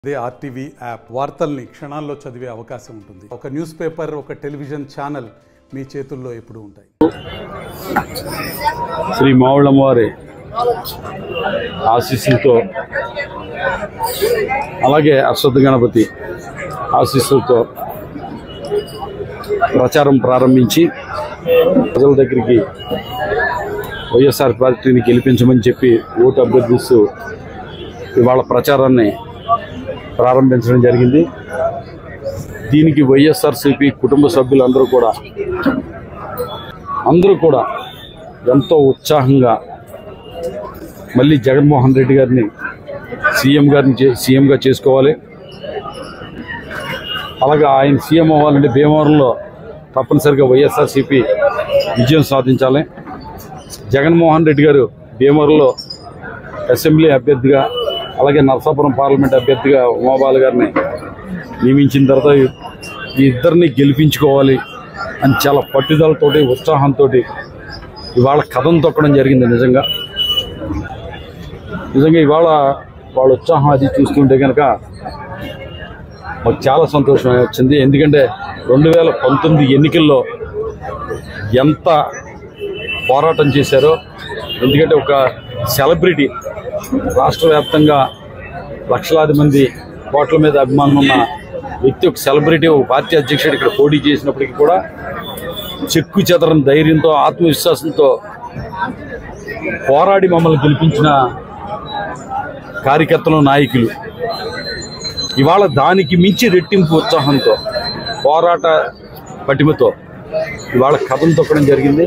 అదే RTV app వార్తల్ని క్షణాల్లో చదివే అవకాశం ఉంటుంది ఒక న్యూస్ పేపర్ ఒక టెలివిజన్ ఛానల్ మీ చేతుల్లో ఎప్పుడూ ఉంటాయి శ్రీ మావుళ్ళమ్మవారి ఆశీస్సులతో అలాగే అశ్వత్థ గణపతి ఆశీస్సులతో ప్రచారం ప్రారంభించి ప్రజల దగ్గరికి వైఎస్ఆర్ పార్టీని గెలిపించమని చెప్పి ఓటు అభ్యర్థిస్తూ ఇవాళ ప్రచారాన్ని ప్రారంభించడం జరిగింది దీనికి వైఎస్ఆర్సీపీ కుటుంబ సభ్యులందరూ కూడా అందరూ కూడా ఎంతో ఉత్సాహంగా మళ్ళీ జగన్మోహన్ రెడ్డి గారిని సీఎం గారిని చే- సీఎంగా చేసుకోవాలి అలాగే ఆయన సీఎం అవ్వాలంటే భీమవరంలో తప్పనిసరిగా వైఎస్ఆర్సీపీ విజయం సాధించాలి జగన్మోహన్ రెడ్డి గారు భీమవరంలో అసెంబ్లీ అభ్యర్థిగా అలాగే నరసాపురం పార్లమెంట్ అభ్యర్థిగా ఉమాబాల గారిని నియమించిన తర్వాత ఈ ఇద్దరిని గెలిపించుకోవాలి అని చాలా పట్టుదలతోటి ఉత్సాహంతో ఇవాళ కథం తొక్కడం జరిగింది నిజంగా నిజంగా ఇవాళ వాళ్ళ ఉత్సాహం అది చూస్తుంటే కనుక మాకు చాలా సంతోషం వచ్చింది ఎందుకంటే రెండు వేల పంతొమ్మిది ఎన్నికల్లో ఎంత పోరాటం చేశారో ఎందుకంటే ఒక సెలబ్రిటీ రాష్ట్ర వ్యాప్తంగా లక్షలాది మంది కోట్ల మీద అభిమానం ఉన్న వ్యక్తి ఒక సెలబ్రిటీ ఒక పార్టీ అధ్యక్షుడు ఇక్కడ పోటీ చేసినప్పటికీ కూడా చెక్కు చెదరని ధైర్యంతో ఆత్మవిశ్వాసంతో పోరాడి మమ్మల్ని గెలిపించిన కార్యకర్తలు నాయకులు ఇవాళ దానికి మించి రెట్టింపు ఉత్సాహంతో పోరాట పటిమతో ఇవాళ కథం తొక్కడం జరిగింది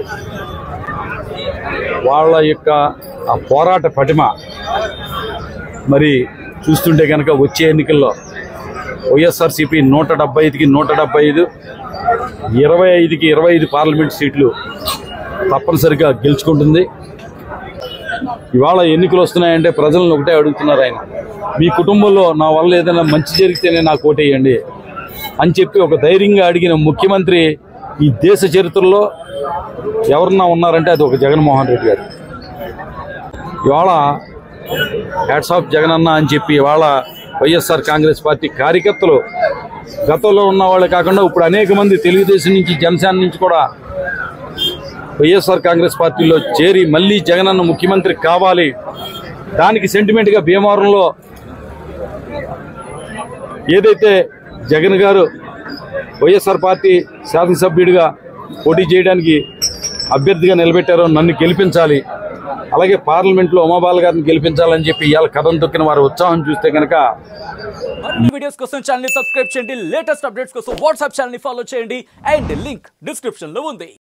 వాళ్ళ యొక్క ఆ పోరాట పటిమ మరి చూస్తుంటే కనుక వచ్చే ఎన్నికల్లో వైఎస్ఆర్సీపీ నూట డెబ్బై ఐదుకి నూట డెబ్బై ఐదు ఇరవై ఐదుకి ఇరవై ఐదు పార్లమెంట్ సీట్లు తప్పనిసరిగా గెలుచుకుంటుంది ఇవాళ ఎన్నికలు వస్తున్నాయంటే ప్రజలను ఒకటే అడుగుతున్నారు ఆయన మీ కుటుంబంలో నా వల్ల ఏదైనా మంచి జరిగితేనే నాకు ఓటేయండి అని చెప్పి ఒక ధైర్యంగా అడిగిన ముఖ్యమంత్రి ఈ దేశ చరిత్రలో ఎవరన్నా ఉన్నారంటే అది ఒక జగన్మోహన్ రెడ్డి గారు ఇవాళ హ్యాట్స్ ఆఫ్ జగనన్న అని చెప్పి ఇవాళ వైఎస్ఆర్ కాంగ్రెస్ పార్టీ కార్యకర్తలు గతంలో ఉన్న వాళ్ళు కాకుండా ఇప్పుడు అనేక మంది తెలుగుదేశం నుంచి జనసేన నుంచి కూడా వైఎస్ఆర్ కాంగ్రెస్ పార్టీలో చేరి మళ్ళీ జగనన్న ముఖ్యమంత్రి కావాలి దానికి సెంటిమెంట్గా భీమవరంలో ఏదైతే జగన్ గారు వైఎస్ఆర్ పార్టీ శాసనసభ్యుడిగా పోటీ చేయడానికి అభ్యర్థిగా నిలబెట్టారో నన్ను గెలిపించాలి అలాగే పార్లమెంట్లో ఉమాబాల గారిని గెలిపించాలని చెప్పి ఇవాళ కథం తొక్కిన వారి ఉత్సాహం చూస్తే కనుక మరిన్ని వీడియోస్ కోసం ఛానల్ ని సబ్స్క్రైబ్ చేయండి లేటెస్ట్ అప్డేట్స్ కోసం వాట్సాప్ ఛానల్ ని ఫాలో చేయండి అండ్ లింక్ డిస్క్రిప్షన్ లో ఉంది